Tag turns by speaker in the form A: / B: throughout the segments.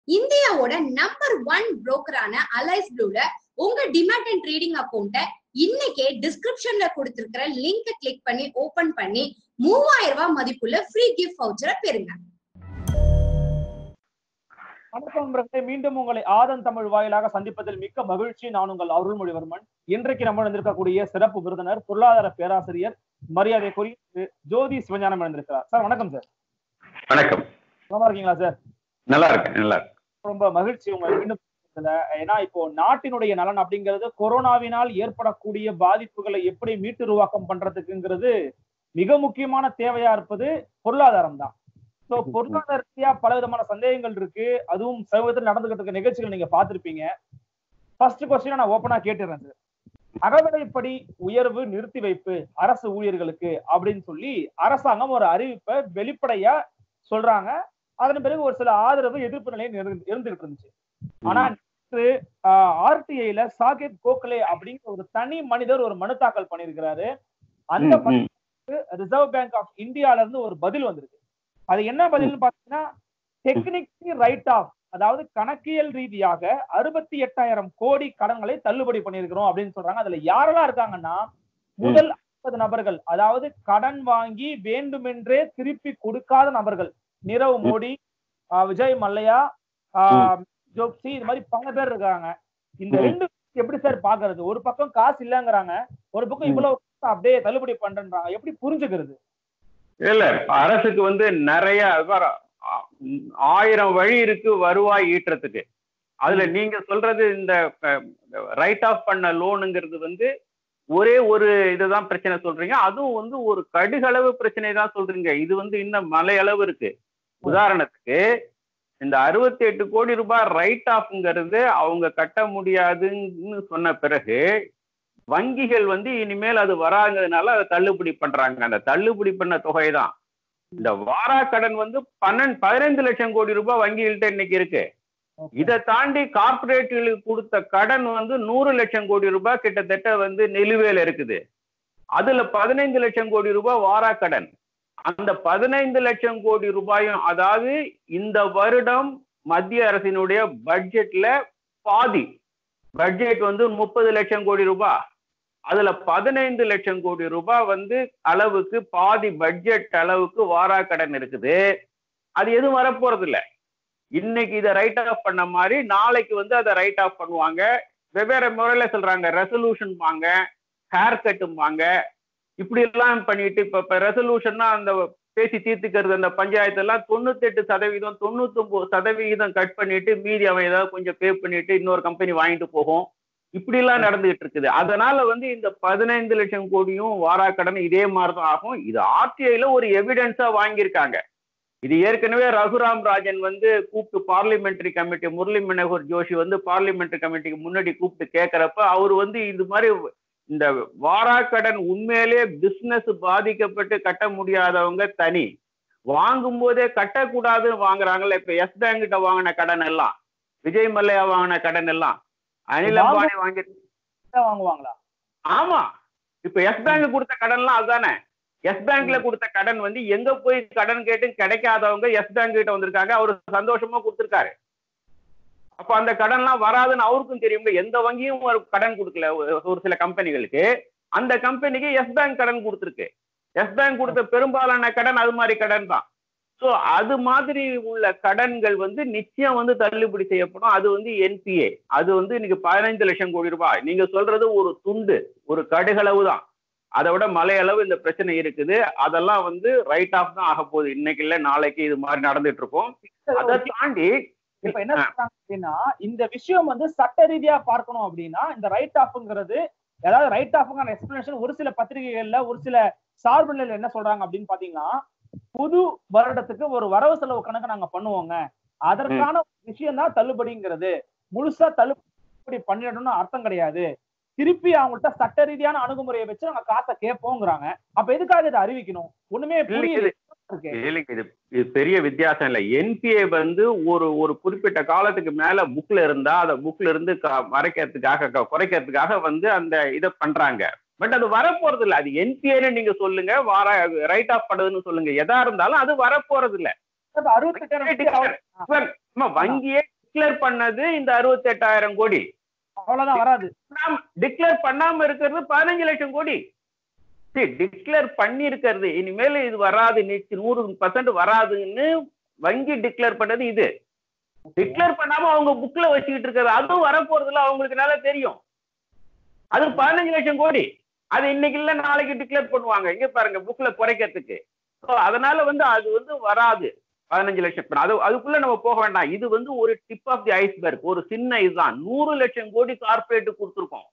A: இந்தியாவோட number one புரோக்கரான Alice ப்ளூல உங்க டிமேட் அண்ட் ட்ரேடிங் அக்கௌண்ட்டை இன்னைக்கே டிஸ்கிரிப்ஷன்ல கொடுத்திருக்கிற லிங்கை கிளிக் பண்ணி ஓபன் பண்ணி மூவாயிரம் ரூபாய் மதிப்புள்ள ஃப்ரீ கிஃப்ட் வவுச்சரை பெறுங்க
B: வணக்கம் நண்பர்களே மீண்டும் உங்களை ஆதன் தமிழ் வாயிலாக சந்திப்பதில் மிக்க மகிழ்ச்சி நான் உங்கள் அருள்மொழிவர்மன் இன்றைக்கு நம்ம இருந்திருக்கக்கூடிய சிறப்பு விருந்தினர் பொருளாதார பேராசிரியர் மரியாதைக்குரிய திரு ஜோதி சிவஞானம் இருந்திருக்கிறார் சார் வணக்கம் சார்
C: வணக்கம்
B: நல்லா இருக்கீங்களா சார்
C: நல்லா இருக்கு நல்லா இருக்கு
B: ரொம்ப மகிழ்ச்சி உங்களை மீண்டும் சந்திப்பதுல. ஏன்னா இப்போ நாட்டினுடைய நலன் அப்படிங்கிறது கொரோனாவினால் ஏற்படக்கூடிய பாதிப்புகளை எப்படி மீட்டுருவாக்கம் பண்றதுக்குங்கிறது மிக முக்கியமான தேவையா இருப்பது பொருளாதாரம் தான் சோ பொருளாதார ரீதியா பல விதமான சந்தேகங்கள் இருக்கு அதுவும் சமீபத்தில் நடந்துகிட்டு இருக்க நிகழ்ச்சிகள் நீங்க பார்த்திருப்பீங்க ஃபர்ஸ்ட் கொஸ்டின் நான் ஓப்பனா கேட்டுறேன் சார் அகவிலைப்படி உயர்வு நிறுத்தி வைப்பு அரசு ஊழியர்களுக்கு அப்படின்னு சொல்லி அரசாங்கம் ஒரு அறிவிப்பை வெளிப்படையா சொல்றாங்க அதன் பிறகு ஒரு சில ஆதரவு எதிர்ப்பு நிலையம் இருந்து- இருந்துகிட்டு இருந்துச்சு ஆனா நேற்று ஆர்டிஐல சாகேத் கோகலே அப்படிங்கிற ஒரு தனி மனிதர் ஒரு மனு தாக்கல் பண்ணியிருக்கிறாரு அந்த
C: ம், ம்.
B: ரிசர்வ் பேங்க் ஆஃப் இந்தியால இருந்து ஒரு பதில் வந்திருக்கு அது என்ன பதில்னு பாத்தீங்கன்னா டெக்னிக்கலி ரைட் ஆஃப் அதாவது கணக்கியல் ரீதியாக அறுபத்தி எட்டாயிரம் கோடி கடன்களை தள்ளுபடி பண்ணியிருக்கிறோம் அப்படின்னு சொல்றாங்க அதுல யாரெல்லாம் இருக்காங்கன்னா முதல் ஐம்பது நபர்கள் அதாவது கடன் வாங்கி வேண்டுமென்றே திருப்பி கொடுக்காத நபர்கள் நீரவ் மோடி ஆஹ் விஜய் மல்லையா ஆஹ் ஜோப்சி இது மாதிரி பல பேர் இருக்காங்க இந்த
C: ம்.
B: ரெண்டு எப்படி சார் பாக்குறது ஒரு பக்கம் காசு இல்லங்கிறாங்க ஒரு பக்கம்
C: ம்.
B: இவ்வளவு காசு அப்படியே தள்ளுபடி பண்றேன்றாங்க எப்படி புரிஞ்சுக்கிறது
C: இல்ல அரசுக்கு வந்து நிறைய வர ஆ- ஆயிரம் வழி இருக்கு வருவாய் ஈட்டுறதுக்கு அதுல நீங்க சொல்றது இந்த ரைட் ஆஃப் பண்ண லோனுங்கிறது வந்து ஒரே ஒரு இதுதான் பிரச்சனை சொல்றீங்க அதுவும் வந்து ஒரு கடுகளவு பிரச்சனை தான் சொல்றீங்க இது வந்து இன்னும் மலையளவு இருக்கு உதாரணத்துக்கு இந்த அறுபத்தி எட்டு கோடி ரூபாய் ரைட் ஆஃப்ங்கிறது அவங்க கட்ட முடியாதுன்னு சொன்ன பிறகு வங்கிகள் வந்து இனிமேல் அது வராங்கிறதுனால அதை தள்ளுபடி பண்றாங்க அந்த தள்ளுபடி பண்ண தொகை தான் இந்த வாரா கடன் வந்து பன்னெண்டு பதினைந்து லட்சம் கோடி ரூபாய் வங்கிகள்கிட்ட இன்னைக்கு இருக்கு இதை தாண்டி கார்பரேட்டுகளுக்கு கொடுத்த கடன் வந்து நூறு லட்சம் கோடி ரூபாய் கிட்டத்தட்ட வந்து நிலுவையில் இருக்குது அதுல பதினைந்து லட்சம் கோடி ரூபாய் வாரா கடன் அந்த பதினைந்து லட்சம் கோடி ரூபாயும் அதாவது இந்த வருடம் மத்திய அரசினுடைய பட்ஜெட்ல பாதி பட்ஜெட் வந்து முப்பது லட்சம் கோடி ரூபாய் அதுல பதினைந்து லட்சம் கோடி ரூபாய் வந்து அளவுக்கு பாதி பட்ஜெட் அளவுக்கு வாரா கடன் இருக்குது அது எதுவும் வரப்போறது இல்ல இன்னைக்கு இதை ரைட் ஆஃப் பண்ண மாதிரி நாளைக்கு வந்து அதை ரைட் ஆஃப் பண்ணுவாங்க வெவ்வேறு முறையில சொல்றாங்க ரெசல்யூஷன் வாங்க ஹேர் கட்டும்பாங்க இப்படி எல்லாம் பண்ணிட்டு இப்ப இப்ப ரெசல்யூஷன்னா அந்த பேசி தீர்த்துக்கிறது அந்த பஞ்சாயத்து எல்லாம் தொண்ணூத்தெட்டு சதவீதம் தொண்ணூத்தொன்பது சதவிகிதம் கட் பண்ணிட்டு மீதி அவன் ஏதாவது கொஞ்சம் பே பண்ணிட்டு இன்னொரு கம்பெனி வாங்கிட்டு போகும் இப்படி எல்லாம் நடந்துகிட்டு இருக்குது அதனால வந்து இந்த பதினைந்து லட்சம் கோடியும் வாரா கடன் இதே மாதிரிதான் ஆகும் இது ஆர்டிஐல ஒரு எவிடன்ஸா வாங்கியிருக்காங்க இது ஏற்கனவே ரகுராம் ராஜன் வந்து கூப்பிட்டு பார்லிமெண்டரி கமிட்டி முரளி மனோகர் ஜோஷி வந்து பார்லிமெண்டரி கமிட்டிக்கு முன்னாடி கூப்பிட்டு கேட்கறப்ப அவர் வந்து இது மாதிரி இந்த வாராக்கடன் உண்மையிலேயே பிசினஸ் பாதிக்கப்பட்டு கட்ட முடியாதவங்க தனி வாங்கும் போதே கட்டக்கூடாதுன்னு வாங்குறாங்கல்ல இப்ப எஸ் பேங்க் கிட்ட வாங்கின கடன் எல்லாம் விஜய் மல்லையா வாங்கின கடன் எல்லாம் அனில் அம்பானி வாங்கி
B: வாங்குவாங்களா
C: ஆமா இப்ப எஸ் பேங்க் கொடுத்த கடன்லாம் அதுதானே எஸ் பேங்க்ல கொடுத்த கடன் வந்து எங்க போய் கடன் கேட்டு கிடைக்காதவங்க எஸ் பேங்க் கிட்ட வந்திருக்காங்க அவரு சந்தோஷமா கொடுத்திருக்காரு அப்ப அந்த கடன்லாம் வராதுன்னு அவருக்கும் தெரியும் எந்த வங்கியும் ஒரு கடன் கொடுக்கல ஒரு- ஒரு சில கம்பெனிகளுக்கு அந்த கம்பெனிக்கு எஸ் பேங்க் கடன் கொடுத்திருக்கு எஸ் பேங்க் கொடுத்த பெரும்பாலான கடன் அது மாதிரி கடன் தான் ஸோ அது மாதிரி உள்ள கடன்கள் வந்து நிச்சயம் வந்து தள்ளுபடி செய்யப்படும் அது வந்து என்பிஏ அது வந்து இன்னைக்கு பதினைந்து லட்சம் கோடி ரூபாய் நீங்க சொல்றது ஒரு துண்டு ஒரு கடுகளவு தான் அதை விட மலையளவு இந்த பிரச்சனை இருக்குது அதெல்லாம் வந்து ரைட் ஆஃப் தான் ஆக போகுது இன்னைக்கு இல்ல நாளைக்கு இது மாதிரி நடந்துட்டு இருக்கும் அதை தாண்டி
B: இப்ப என்ன சொல்றாங்க அப்படின்னா இந்த விஷயம் வந்து சட்ட ரீதியா பார்க்கணும் அப்படின்னா இந்த ரைட் ஆஃப்ங்கிறது அதாவது ரைட் ஆஃப்ங்கான எக்ஸ்பிளனேஷன் ஒரு சில பத்திரிகைகள்ல ஒரு சில சார்பு நிலையில என்ன சொல்றாங்க அப்படின்னு பாத்தீங்கன்னா புது வருடத்துக்கு ஒரு வரவு செலவு கணக்கு நாங்க பண்ணுவோங்க அதற்கான விஷயம் தான் தள்ளுபடிங்கிறது முழுசா தள்ளுபடி பண்ணிடணும்னு அர்த்தம் கிடையாது திருப்பி அவங்கள்ட்ட சட்ட ரீதியான அணுகுமுறையை வச்சு நாங்க காசை கேட்போங்கிறாங்க அப்ப எதுக்காக இதை அறிவிக்கணும் ஒண்ணுமே புரியல இருக்கு
C: இல்லைங்க, இது இது பெரிய வித்தியாசம் இல்லை என்பிஏ வந்து ஒரு ஒரு குறிப்பிட்ட காலத்துக்கு மேல புக்ல இருந்தா அதை புக்ல இருந்து க- மறைக்கிறதுக்காக க- குறைக்கிறதுக்காக வந்து அந்த இதை பண்றாங்க பட் அது வரப்போறது இல்ல அது என்பிஏன்னு நீங்க சொல்லுங்க வார ரைட் ஆஃப் பண்ணுதுன்னு சொல்லுங்க எதா இருந்தாலும் அது வரப்போறது இல்ல
B: இப்ப அறுபத்தெட்டாயிரம் கோடி அவர்-
C: சார் சும்மா வங்கியே டிக்ளேர் பண்ணது இந்த அறுபத்தெட்டாயிரம் கோடி
B: அவ்வளவுதான் வராது
C: டிக்ளேர் பண்ணாம இருக்கிறது பதினஞ்சு லட்சம் கோடி சரி டிக்ளேர் பண்ணி இருக்கிறது இனிமேல் இது வராது நிச்ச- நூறு பர்சன்ட் வராதுன்னு வங்கி டிக்ளேர் பண்ணது இது டிக்ளேர் பண்ணாம அவங்க புக்ல வச்சுக்கிட்டு இருக்கிறது அதுவும் வரப்போறதுல அவங்களுக்கு நல்லா தெரியும் அது பதினஞ்சு லட்சம் கோடி அது இன்னைக்கு இல்ல நாளைக்கு டிக்ளேர் பண்ணுவாங்க இங்க பாருங்க புக்ல குறைக்கிறதுக்கு So, அதனால வந்து அது வந்து வராது பதினஞ்சு லட்சம் இப்ப அது அதுக்குள்ள நம்ம போக வேண்டாம் இது வந்து ஒரு டிப் ஆஃப் தி ஐஸ்பர்க் ஒரு சின்ன இதுதான் நூறு லட்சம் கோடி கார்பரேட் கொடுத்துருக்கோம்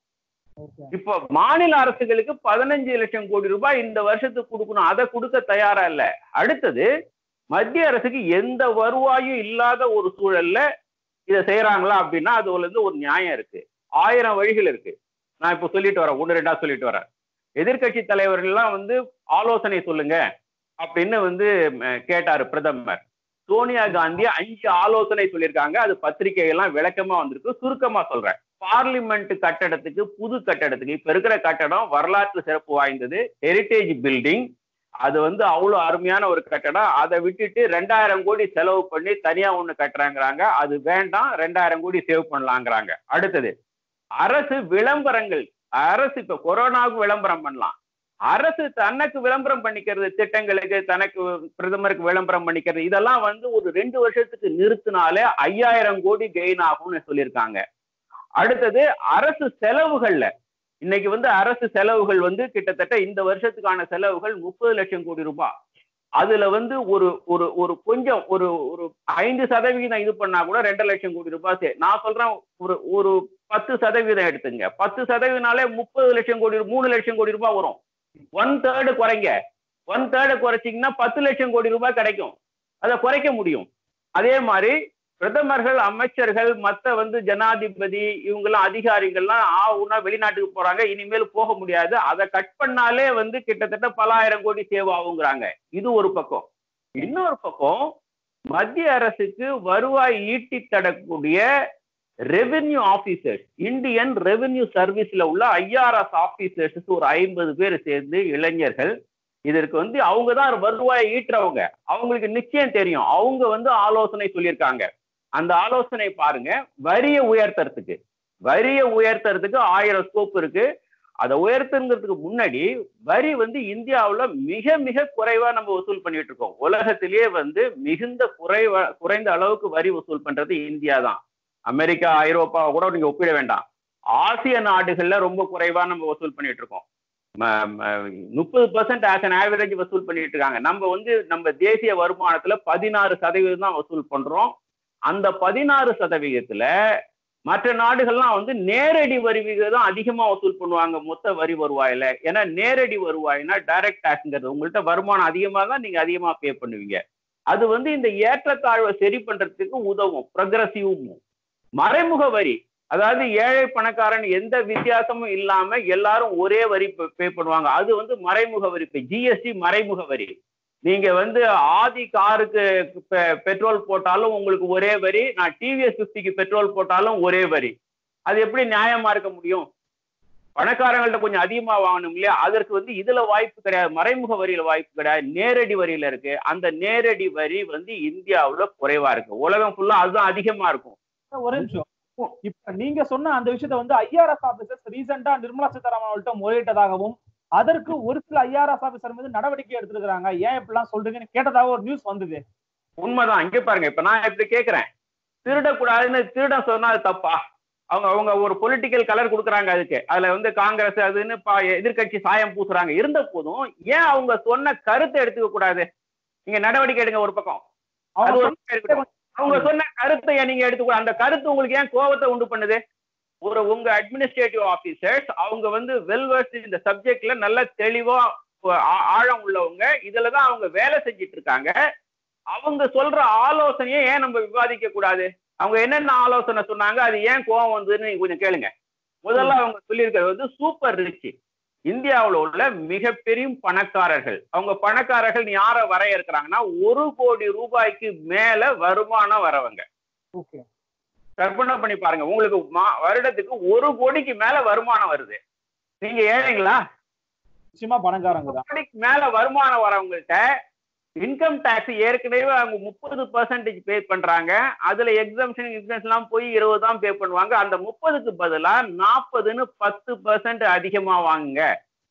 C: இப்போ மாநில அரசுகளுக்கு பதினஞ்சு லட்சம் கோடி ரூபாய் இந்த வருஷத்துக்கு கொடுக்கணும் அதை கொடுக்க தயாரா இல்ல அடுத்தது மத்திய அரசுக்கு எந்த வருவாயும் இல்லாத ஒரு சூழல்ல இதை செய்யறாங்களா அப்படின்னா அதுல இருந்து ஒரு நியாயம் இருக்கு ஆயிரம் வழிகள் இருக்கு நான் இப்போ சொல்லிட்டு வரேன் ஒன்று ரெண்டா சொல்லிட்டு வரேன் எதிர்க்கட்சி தலைவர்கள்லாம் வந்து ஆலோசனை சொல்லுங்க அப்படின்னு வந்து ம், கேட்டாரு பிரதமர் சோனியா காந்தி அஞ்சு ஆலோசனை சொல்லியிருக்காங்க அது பத்திரிகைகள்லாம் விளக்கமா வந்திருக்கு சுருக்கமா சொல்றேன் பார்லிமெண்ட் கட்டடத்துக்கு புது கட்டடத்துக்கு இப்ப இருக்கிற கட்டடம் வரலாற்று சிறப்பு வாய்ந்தது ஹெரிட்டேஜ் பில்டிங் அது வந்து அவ்வளவு அருமையான ஒரு கட்டடம் அதை விட்டுட்டு ரெண்டாயிரம் கோடி செலவு பண்ணி தனியா ஒண்ணு கட்டுறாங்கிறாங்க அது வேண்டாம் ரெண்டாயிரம் கோடி சேவ் பண்ணலாங்கிறாங்க அடுத்தது அரசு விளம்பரங்கள் அரசு இப்ப கொரோனாவுக்கு விளம்பரம் பண்ணலாம் அரசு தனக்கு விளம்பரம் பண்ணிக்கிறது திட்டங்களுக்கு தனக்கு பிரதமருக்கு விளம்பரம் பண்ணிக்கிறது இதெல்லாம் வந்து ஒரு ரெண்டு வருஷத்துக்கு நிறுத்தினாலே ஐயாயிரம் கோடி கெயின் ஆகும்னு சொல்லியிருக்காங்க அடுத்தது அரசு செலவுகள்ல இன்னைக்கு வந்து அரசு செலவுகள் வந்து கிட்டத்தட்ட இந்த வருஷத்துக்கான செலவுகள் முப்பது லட்சம் கோடி ரூபாய் அதுல வந்து ஒரு ஒரு ஒரு கொஞ்சம் ஒரு ஒரு ஐந்து சதவீதம் இது பண்ணா கூட ரெண்டு லட்சம் கோடி ரூபாய் சே- நான் சொல்றேன் ஒரு ஒரு பத்து சதவீதம் எடுத்துங்க பத்து சதவீதம்னாலே முப்பது லட்சம் கோடி மூணு லட்சம் கோடி ரூபாய் வரும் ஒன் தேர்டு குறைங்க ஒன் தேர்டு குறைச்சிங்கன்னா பத்து லட்சம் கோடி ரூபாய் கிடைக்கும் அதை குறைக்க முடியும் அதே மாதிரி பிரதமர்கள் அமைச்சர்கள் மத்த வந்து ஜனாதிபதி இவங்கெல்லாம் அதிகாரிகள்லாம் ஆ ஊனா வெளிநாட்டுக்கு போறாங்க இனிமேல் போக முடியாது அதை கட் பண்ணாலே வந்து கிட்டத்தட்ட பலாயிரம் கோடி சேவ் ஆகுங்கிறாங்க இது ஒரு பக்கம் இன்னொரு பக்கம் மத்திய அரசுக்கு வருவாய் ஈட்டி தரக்கூடிய ரெவென்யூ ஆபீசர்ஸ் இந்தியன் ரெவென்யூ சர்வீஸ்ல உள்ள ஐஆர்எஸ் ஆபீசர்ஸ் ஒரு ஐம்பது பேர் சேர்ந்து இளைஞர்கள் இதற்கு வந்து அவங்க தான் வருவாயை ஈட்டுறவங்க அவங்களுக்கு நிச்சயம் தெரியும் அவங்க வந்து ஆலோசனை சொல்லியிருக்காங்க அந்த ஆலோசனை பாருங்க வரியை உயர்த்துறதுக்கு வரியை உயர்த்துறதுக்கு ஆயிரம் ஸ்கோப் இருக்கு அதை உயர்த்துங்கிறதுக்கு முன்னாடி வரி வந்து இந்தியாவுல மிக மிக குறைவா நம்ம வசூல் பண்ணிட்டு இருக்கோம் உலகத்திலேயே வந்து மிகுந்த குறைவா குறைந்த அளவுக்கு வரி வசூல் பண்றது இந்தியா தான் அமெரிக்கா ஐரோப்பா கூட நீங்க ஒப்பிட வேண்டாம் ஆசிய நாடுகள்ல ரொம்ப குறைவா நம்ம வசூல் பண்ணிட்டு இருக்கோம் முப்பது பர்சன்ட் ஆஸ் அன் ஆவரேஜ் வசூல் பண்ணிட்டு இருக்காங்க நம்ம வந்து நம்ம தேசிய வருமானத்துல பதினாறு சதவீதம் தான் வசூல் பண்றோம் அந்த பதினாறு சதவீதத்துல மற்ற நாடுகள்லாம் வந்து நேரடி வரி விகிதம் அதிகமா வசூல் பண்ணுவாங்க மொத்த வரி வருவாயில ஏன்னா நேரடி வருவாய்னா டைரக்ட் டாக்ஸ்ங்கிறது உங்கள்கிட்ட வருமானம் அதிகமா தான் நீங்க அதிகமா பே பண்ணுவீங்க அது வந்து இந்த ஏற்றத்தாழ்வை சரி பண்றதுக்கு உதவும் ப்ரொக்ரஸிவும் மறைமுக வரி அதாவது ஏழை பணக்காரன் எந்த வித்தியாசமும் இல்லாம எல்லாரும் ஒரே வரி பே பண்ணுவாங்க அது வந்து மறைமுக வரி ஜிஎஸ்டி மறைமுக வரி நீங்க வந்து ஆதி காருக்கு பெட்ரோல் போட்டாலும் உங்களுக்கு ஒரே வரி நான் டிவிஎஸ் பிப்டிக்கு பெட்ரோல் போட்டாலும் ஒரே வரி அது எப்படி நியாயமா இருக்க முடியும் பணக்காரங்கள்ட்ட கொஞ்சம் அதிகமா வாங்கணும் இல்லையா அதற்கு வந்து இதுல வாய்ப்பு கிடையாது மறைமுக வரியில வாய்ப்பு கிடையாது நேரடி வரியில இருக்கு அந்த நேரடி வரி வந்து இந்தியாவுல குறைவா இருக்கு உலகம் ஃபுல்லா அதுதான் அதிகமா இருக்கும்
B: ஒரு நிமிஷம் இப்ப நீங்க சொன்ன அந்த விஷயத்த வந்து ஐஆர்எஸ் ஆபீசர்ஸ் ரீசெண்டா நிர்மலா சீதாராமன் அவர்கள்ட்ட முறையிட்டதாகவும் அதற்கு ஒரு சில ஐஆர்எஸ் ஆபீசர் மீது நடவடிக்கை எடுத்திருக்காங்க ஏன் இப்படிலாம் சொல்றீங்கன்னு கேட்டதாக ஒரு நியூஸ் வந்தது
C: உண்மைதான் இங்க பாருங்க இப்ப நான் இப்படி கேக்குறேன் திருடக்கூடாதுன்னு திருடன் சொன்னா அது தப்பா அவங்க அவங்க ஒரு பொலிட்டிக்கல் கலர் கொடுக்குறாங்க அதுக்கு அதுல வந்து காங்கிரஸ் அதுன்னு எதிர்கட்சி சாயம் பூசுறாங்க இருந்த போதும் ஏன் அவங்க சொன்ன கருத்தை எடுத்துக்க கூடாது நீங்க நடவடிக்கை எடுங்க ஒரு பக்கம் அது ஒரு இருக்கட்டும். அவங்க சொன்ன கருத்தை ஏன் நீங்க எடுத்துக்கூட அந்த கருத்து உங்களுக்கு ஏன் கோபத்தை உண்டு பண்ணுது ஒரு உங்க அட்மினிஸ்ட்ரேட்டிவ் ஆபீசர்ஸ் அவங்க வந்து வெல்வர்ஸ் இந்த சப்ஜெக்ட்ல நல்ல தெளிவா ஆழம் உள்ளவங்க இதுலதான் அவங்க வேலை செஞ்சிட்டு இருக்காங்க அவங்க சொல்ற ஆலோசனையை ஏன் நம்ம விவாதிக்க கூடாது அவங்க என்னென்ன ஆலோசனை சொன்னாங்க அது ஏன் கோவம் வந்ததுன்னு நீங்க கொஞ்சம் கேளுங்க முதல்ல அவங்க சொல்லியிருக்கிறது வந்து சூப்பர் ரிச் இந்தியாவில் உள்ள மிகப்பெரிய பணக்காரர்கள் அவங்க பணக்காரர்கள் யார வரையறுக்கிறாங்கன்னா ஒரு கோடி ரூபாய்க்கு மேல வருமானம் வரவங்க கற்பனை பண்ணி பாருங்க உங்களுக்கு வருடத்துக்கு ஒரு கோடிக்கு மேல வருமானம் வருது நீங்க ஏழைங்களா
B: நிச்சயமா பணக்காரங்க தான்
C: கோடிக்கு மேல வருமானம் வரவங்கள்ட்ட இன்கம் டேக்ஸ் ஏற்கனவே அவங்க முப்பது பர்சன்டேஜ் பே பண்றாங்க அதுல எக்ஸாம்ஷன் எக்ஸாம்ஷன் எல்லாம் போய் இருபது தான் பே பண்ணுவாங்க அந்த முப்பதுக்கு பதிலா நாற்பதுன்னு பத்து பர்சன்ட் அதிகமா வாங்குங்க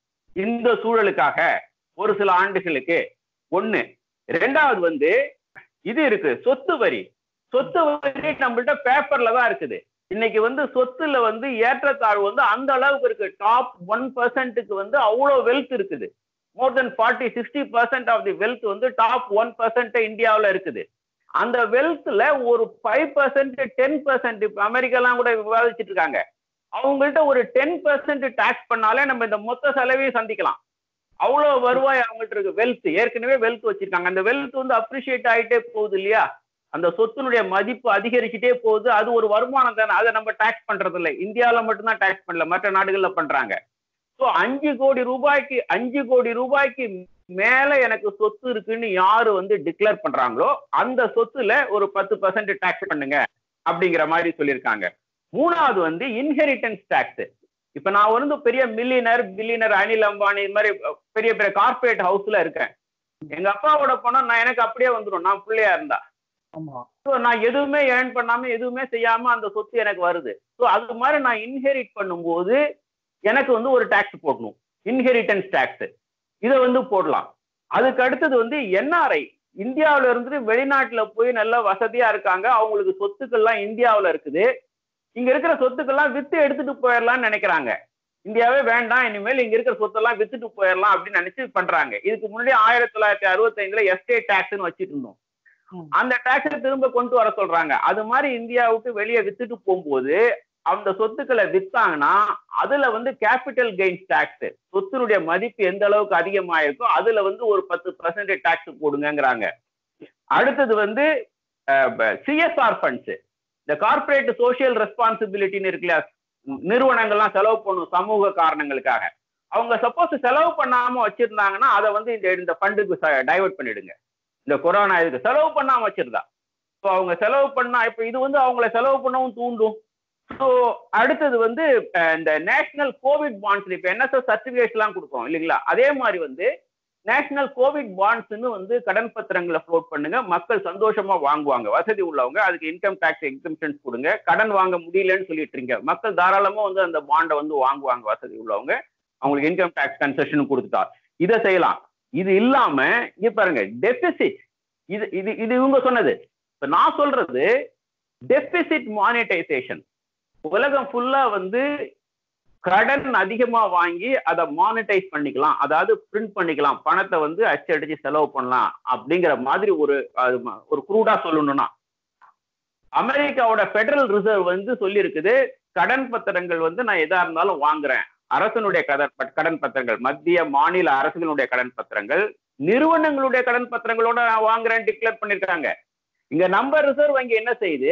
C: இந்த சூழலுக்காக ஒரு சில ஆண்டுகளுக்கு ஒண்ணு ரெண்டாவது வந்து இது இருக்கு சொத்து வரி சொத்து வரி நம்மள்ட்ட பேப்பர்ல தான் இருக்குது இன்னைக்கு வந்து சொத்துல வந்து ஏற்றத்தாழ்வு வந்து அந்த அளவுக்கு இருக்கு டாப் ஒன் பர்சன்ட்டுக்கு வந்து அவ்வளோ வெல்த் இருக்குது more than forty sixty percent of the wealth வந்து டாப் ஒன் பர்சன்ட் இந்தியாவில் இருக்குது அந்த வெல்த்ல ஒரு ஃபைவ் பர்சன்ட் டென் பர்சன்ட் இப்போ அமெரிக்காலாம் கூட விவாதிச்சுட்டு இருக்காங்க அவங்கள்ட்ட ஒரு டென் பர்சன்ட் டாக்ஸ் பண்ணாலே நம்ம இந்த மொத்த செலவையும் சந்திக்கலாம் அவ்வளோ வருவாய் அவங்கள்ட்ட இருக்கு வெல்த் ஏற்கனவே வெல்த் வச்சிருக்காங்க அந்த வெல்த் வந்து அப்ரிஷியேட் ஆகிட்டே போகுது இல்லையா அந்த சொத்தினுடைய மதிப்பு அதிகரிச்சுட்டே போகுது அது ஒரு வருமானம் தானே அதை நம்ம டாக்ஸ் பண்றது இல்லை இந்தியாவில் மட்டும்தான் டாக்ஸ் பண்ணல மற்ற நாடுகள்ல பண்றாங்க ஸோ அஞ்சு கோடி ரூபாய்க்கு அஞ்சு கோடி ரூபாய்க்கு மேல எனக்கு சொத்து இருக்குன்னு யாரு வந்து டிக்ளேர் பண்றாங்களோ அந்த சொத்துல ஒரு பத்து பர்சன்ட் டாக்ஸ் பண்ணுங்க அப்படிங்கிற மாதிரி சொல்லியிருக்காங்க மூணாவது வந்து இன்ஹெரிட்டன்ஸ் டாக்ஸ் இப்ப நான் வந்து பெரிய மில்லியனர் பில்லியனர் அனில் அம்பானி இது மாதிரி பெரிய பெரிய கார்பரேட் ஹவுஸ்ல இருக்கேன் எங்க அப்பாவோட பணம் நான் எனக்கு அப்படியே வந்துடும் நான் பிள்ளையா இருந்தா
B: ஆமா
C: ஸோ நான் எதுவுமே ஏர்ன் பண்ணாம எதுவுமே செய்யாம அந்த சொத்து எனக்கு வருது ஸோ அது மாதிரி நான் இன்ஹெரிட் பண்ணும்போது எனக்கு வந்து ஒரு டாக்ஸ் போடணும் இன்ஹெரிட்டன்ஸ் டாக்ஸ் இதை வந்து போடலாம் அதுக்கு அடுத்தது வந்து என்ஆர்ஐ இந்தியாவில இருந்து வெளிநாட்டுல போய் நல்ல வசதியா இருக்காங்க அவங்களுக்கு சொத்துக்கள்லாம் இந்தியாவில் இருக்குது இங்க இருக்கிற சொத்துக்கள்லாம் வித்து எடுத்துட்டு போயிடலாம்னு நினைக்கிறாங்க இந்தியாவே வேண்டாம் இனிமேல் இங்க இருக்கிற சொத்தெல்லாம் வித்துட்டு போயிடலாம் அப்படின்னு நினைச்சு பண்றாங்க இதுக்கு முன்னாடி ஆயிரத்தி தொள்ளாயிரத்தி அறுபத்தி ஐந்துல எஸ்டேட் டாக்ஸ்னு வச்சுட்டு இருந்தோம் அந்த டாக்ஸை திரும்ப கொண்டு வர சொல்றாங்க அது மாதிரி இந்தியாவுக்கு வெளியே வித்துட்டு போகும்போது அந்த சொத்துக்களை வித்தாங்கன்னா அதுல வந்து கேபிட்டல் கெயின்ஸ் டாக்ஸ் சொத்தினுடைய மதிப்பு எந்த அளவுக்கு அதிகமாயிருக்கோ அதுல வந்து ஒரு பத்து பர்சன்டேஜ் டாக்ஸ் போடுங்கிறாங்க அடுத்தது வந்து சிஎஸ்ஆர் ஃபண்ட்ஸ் இந்த கார்பரேட் சோசியல் ரெஸ்பான்சிபிலிட்டின்னு இருக்குல்ல நிறுவனங்கள்லாம் செலவு பண்ணும் சமூக காரணங்களுக்காக அவங்க சப்போஸ் செலவு பண்ணாம வச்சிருந்தாங்கன்னா அதை வந்து இந்த இந்த ஃபண்டுக்கு டைவர்ட் பண்ணிடுங்க இந்த கொரோனா இதுக்கு செலவு பண்ணாம வச்சிருந்தா ஸோ அவங்க செலவு பண்ணா இப்போ இது வந்து அவங்கள செலவு பண்ணவும் தூண்டும் ஸோ அடுத்தது வந்து இந்த நேஷனல் கோவிட் பாண்ட்ஸ் இப்போ என்எஸ்எஸ் சர்டிஃபிகேட்ஸ்லாம் கொடுக்குறோம் இல்லைங்களா அதே மாதிரி வந்து நேஷனல் கோவிட் பாண்ட்ஸ்னு வந்து கடன் பத்திரங்களை ஃப்ளோட் பண்ணுங்க மக்கள் சந்தோஷமா வாங்குவாங்க வசதி உள்ளவங்க அதுக்கு இன்கம் டேக்ஸ் எக்ஸம்ஷன்ஸ் கொடுங்க கடன் வாங்க முடியலன்னு சொல்லிட்டு இருக்கீங்க மக்கள் தாராளமா வந்து அந்த பாண்டை வந்து வாங்குவாங்க வசதி உள்ளவங்க அவங்களுக்கு இன்கம் டேக்ஸ் கன்செஷன் கொடுத்துட்டா இதை செய்யலாம் இது இல்லாம இங்க பாருங்க டெபிசிட் இது இது இது இவங்க சொன்னது இப்ப நான் சொல்றது டெபிசிட் மானிட்டைசேஷன் உலகம் ஃபுல்லா வந்து கடன் அதிகமா வாங்கி அதை மானிட்டைஸ் பண்ணிக்கலாம் அதாவது பிரிண்ட் பண்ணிக்கலாம் பணத்தை வந்து அச்சடிச்சு செலவு பண்ணலாம் அப்படிங்கிற மாதிரி ஒரு ஒரு குரூடா சொல்லணும்னா அமெரிக்காவோட பெடரல் ரிசர்வ் வந்து சொல்லி இருக்குது கடன் பத்திரங்கள் வந்து நான் எதா இருந்தாலும் வாங்குறேன் அரசனுடைய கடன் கடன் பத்திரங்கள் மத்திய மாநில அரசுகளுடைய கடன் பத்திரங்கள் நிறுவனங்களுடைய கடன் பத்திரங்களோட நான் வாங்குறேன் டிக்ளேர் பண்ணிருக்காங்க இங்க நம்ம ரிசர்வ் வங்கி என்ன செய்யுது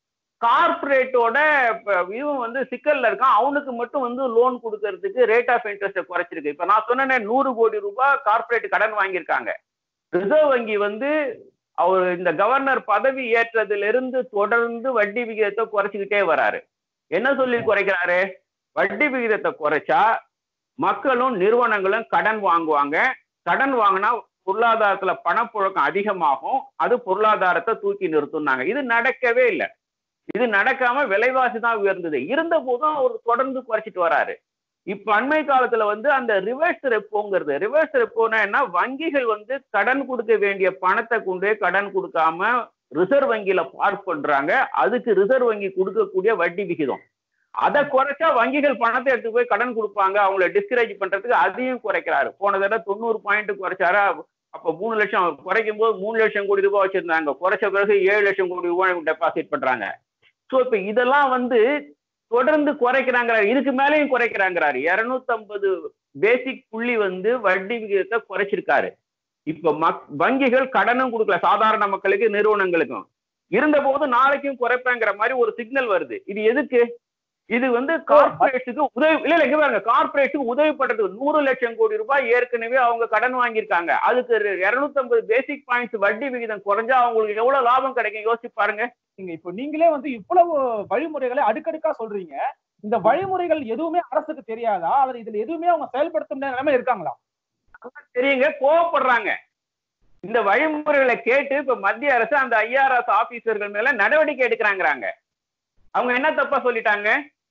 C: கார்பரேட்டோட இவன் வந்து சிக்கல்ல இருக்கான் அவனுக்கு மட்டும் வந்து லோன் கொடுக்கறதுக்கு ரேட் ஆஃப் இன்ட்ரெஸ்ட் குறைச்சிருக்கு இப்ப நான் சொன்னேன் நூறு கோடி ரூபாய் கார்பரேட் கடன் வாங்கியிருக்காங்க ரிசர்வ் வங்கி வந்து அவர் இந்த கவர்னர் பதவி ஏற்றதுல இருந்து தொடர்ந்து வட்டி விகிதத்தை குறைச்சிக்கிட்டே வராரு என்ன சொல்லி குறைக்கிறாரு வட்டி விகிதத்தை குறைச்சா மக்களும் நிறுவனங்களும் கடன் வாங்குவாங்க கடன் வாங்கினா பொருளாதாரத்துல பணப்புழக்கம் அதிகமாகும் அது பொருளாதாரத்தை தூக்கி நிறுத்துனாங்க இது நடக்கவே இல்லை இது நடக்காம விலைவாசி தான் உயர்ந்தது இருந்த போதும் அவர் தொடர்ந்து குறைச்சிட்டு வராரு இப்ப அண்மை காலத்துல வந்து அந்த ரிவர்ஸ் ரெப்போங்கிறது ரிவர்ஸ் ரெப்போனா என்ன வங்கிகள் வந்து கடன் கொடுக்க வேண்டிய பணத்தை கொண்டு கடன் கொடுக்காம ரிசர்வ் வங்கியில பார்க் பண்றாங்க அதுக்கு ரிசர்வ் வங்கி கொடுக்கக்கூடிய வட்டி விகிதம் அதை குறைச்சா வங்கிகள் பணத்தை எடுத்து போய் கடன் கொடுப்பாங்க அவங்கள டிஸ்கரேஜ் பண்றதுக்கு அதையும் குறைக்கிறாரு போன தடவை தொண்ணூறு பாயிண்ட் குறைச்சாரா அப்ப மூணு லட்சம் குறைக்கும் போது மூணு லட்சம் கோடி ரூபாய் வச்சிருந்தாங்க குறைச்ச பிறகு ஏழு லட்சம் கோடி ரூபாய் டெபாசிட் பண்றாங்க ஸோ இப்ப இதெல்லாம் வந்து தொடர்ந்து குறைக்கிறாங்கிறாரு இதுக்கு மேலேயும் குறைக்கிறாங்கிறாரு இருநூத்தம்பது பேசிக் புள்ளி வந்து வட்டி விகிதத்தை குறைச்சிருக்காரு இப்ப மக் வங்கிகள் கடனும் கொடுக்கல சாதாரண மக்களுக்கு நிறுவனங்களுக்கும் இருந்த போது நாளைக்கும் குறைப்பேங்கிற மாதிரி ஒரு சிக்னல் வருது இது எதுக்கு இது வந்து கார்பரேட்டுக்கு உதவி இல்ல இல்ல இங்க பாருங்க கார்பரேட்டுக்கு உதவி பண்றதுக்கு நூறு லட்சம் கோடி ரூபாய் ஏற்கனவே அவங்க கடன் வாங்கியிருக்காங்க அதுக்கு இருநூத்தி ஐம்பது பேசிக் பாயிண்ட்ஸ் வட்டி விகிதம் குறைஞ்சா அவங்களுக்கு எவ்வளவு லாபம் கிடைக்கும் யோசிச்சு பாருங்க
B: நீங்க இப்போ நீங்களே வந்து இவ்வளவு வழிமுறைகளை அடுக்கடுக்கா சொல்றீங்க இந்த வழிமுறைகள் எதுவுமே அரசுக்கு தெரியாதா அல்லது இதுல எதுவுமே அவங்க செயல்படுத்த நிலைமை இருக்காங்களா
C: தெரியுங்க கோவப்படுறாங்க இந்த வழிமுறைகளை கேட்டு இப்ப மத்திய அரசு அந்த ஐஆர்எஸ் ஆபீசர்கள் மேல நடவடிக்கை எடுக்கிறாங்கிறாங்க அவங்க என்ன தப்பா சொல்லிட்டாங்க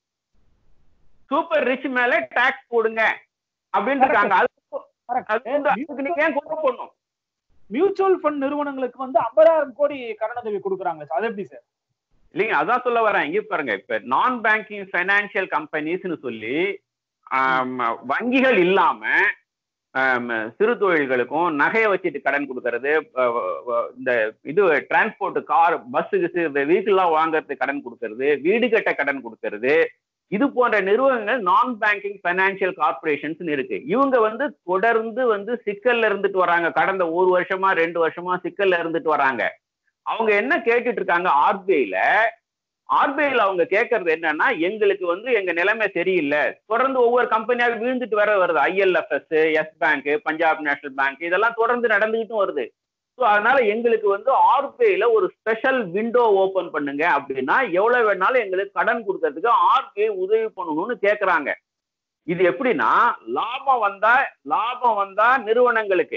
C: சூப்பர் ரிச் மேல டாக்ஸ் போடுங்க அப்படின்னு இருக்காங்க அது அது வந்து அதுக்கு நீங்க ஏன் கோபம் பண்ணும்
B: மியூச்சுவல் ஃபண்ட் நிறுவனங்களுக்கு வந்து ஐம்பதாயிரம் கோடி கடனுதவி கொடுக்குறாங்க சார் அது எப்படி சார்
C: இல்லைங்க அதான் சொல்ல வரேன் இங்க பாருங்க இப்ப நான் பேங்கிங் ஃபைனான்சியல் கம்பெனிஸ்னு சொல்லி ஆம், வங்கிகள் இல்லாம ஆம், சிறு தொழில்களுக்கும் நகையை வச்சுட்டு கடன் கொடுக்கறது அஹ், அஹ், இந்த இது டிரான்ஸ்போர்ட் கார் பஸ் வெஹிக்கிள்லாம் வாங்குறதுக்கு கடன் கொடுக்கறது வீடு கட்ட கடன் கொடுக்கறது இது போன்ற நிறுவனங்கள் நான் பேங்கிங் ஃபைனான்சியல் கார்பரேஷன்ஸ் இருக்கு இவங்க வந்து தொடர்ந்து வந்து சிக்கல்ல இருந்துட்டு வராங்க கடந்த ஒரு வருஷமா ரெண்டு வருஷமா சிக்கல்ல இருந்துட்டு வராங்க அவங்க என்ன கேட்டுட்டு இருக்காங்க ஆர்பிஐல ஆர்பிஐல அவங்க கேட்கறது என்னன்னா எங்களுக்கு வந்து எங்க நிலைமை சரியில்லை தொடர்ந்து ஒவ்வொரு கம்பெனியாக வீழ்ந்துட்டு வர வருது ILFS Yes bank Punjab national bank இதெல்லாம் தொடர்ந்து நடந்துகிட்டும் வருது ஸோ அதனால எங்களுக்கு வந்து ஆர்பிஐல ஒரு ஸ்பெஷல் விண்டோ ஓபன் பண்ணுங்க அப்படின்னா எவ்வளவு வேணாலும் எங்களுக்கு கடன் கொடுக்கறதுக்கு ஆர்பிஐ உதவி பண்ணணும்னு கேக்குறாங்க இது எப்படின்னா லாபம் வந்தா லாபம் வந்தா நிறுவனங்களுக்கு